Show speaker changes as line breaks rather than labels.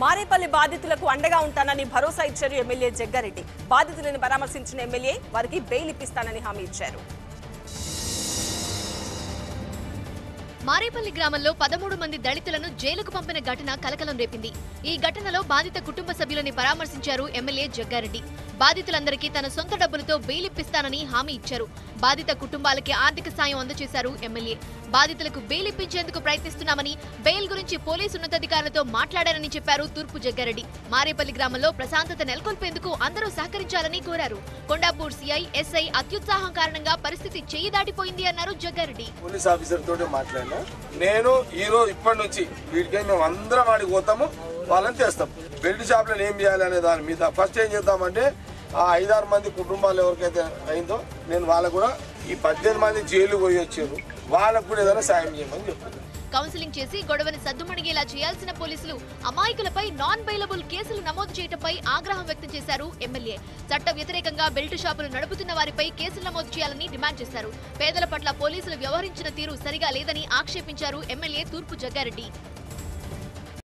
మారేపల్లి బాధితులకు అండగా ఉంటానని భరోసా ఇచ్చారు ఎమ్మెల్యే జగ్గారెడ్డి బాధితులను పరామర్శించిన ఎమ్మెల్యే వారికి బెయిల్ ఇప్పిస్తానని హామీ ఇచ్చారు
మారేపల్లి గ్రామంలో పదమూడు మంది దళితులను జైలుకు పంపిన ఘటన కలకలం రేపింది ఈ ఘటనలో బాధిత కుటుంబ సభ్యులని పరామర్శించారు ఎమ్మెల్యే జగ్గారెడ్డి బాధితులందరికీ తన సొంత డబ్బులతో బెయిల్ ఇప్పిస్తానని హామీ ఇచ్చారు బాధిత కుటుంబాలకి ఆర్థిక సాయం అందజేశారు ఎమ్మెల్యే బాధితులకు బెయిల్ ఇప్పించేందుకు ప్రయత్నిస్తున్నామని బెయిల్ గురించి పోలీసు ఉన్నతాధికారులతో మాట్లాడారని చెప్పారు తూర్పు జగ్గారెడ్డి మారేపల్లి గ్రామంలో ప్రశాంతత నెలకొల్పేందుకు అందరూ సహకరించాలని కోరారు కొండాపూర్ సీఐ ఎస్ఐ అత్యుత్సాహం కారణంగా పరిస్థితి చేయి దాటిపోయింది అన్నారు జగ్గారెడ్డి
పోలీస్ ఆఫీసర్ తోటి మాట్లాడినా నేను ఈ రోజు ఇప్పటి నుంచి వీటికై మేము అందరం వాడికి పోతాము వాళ్ళని తెస్తాం బెల్ట్ షాప్లను ఏం చేయాలి అనే దాని మీద ఫస్ట్ ఏం చేద్దామంటే ఆ ఐదారు మంది కుటుంబాలు ఎవరికైతే అయిందో నేను వాళ్ళకు కూడా ఈ పద్దెనిమిది మంది జైలు పోయి వచ్చారు వాళ్ళకు కూడా ఏదైనా సాయం చేయమని చెప్తున్నాను
కౌన్సిలింగ్ చేసి గొడవని సద్దుమణిగేలా చేయాల్సిన పోలీసులు అమాయకులపై నాన్ బెయిలబుల్ కేసులు నమోదు చేయడంపై ఆగ్రహం వ్యక్తం చేశారు ఎమ్మెల్యే చట్ట వ్యతిరేకంగా బెల్ట్ షాపులు నడుపుతున్న వారిపై కేసులు నమోదు చేయాలని డిమాండ్ చేశారు పేదల పట్ల పోలీసులు వ్యవహరించిన తీరు సరిగా లేదని ఆక్షేపించారు ఎమ్మెల్యే తూర్పు జగ్గారెడ్డి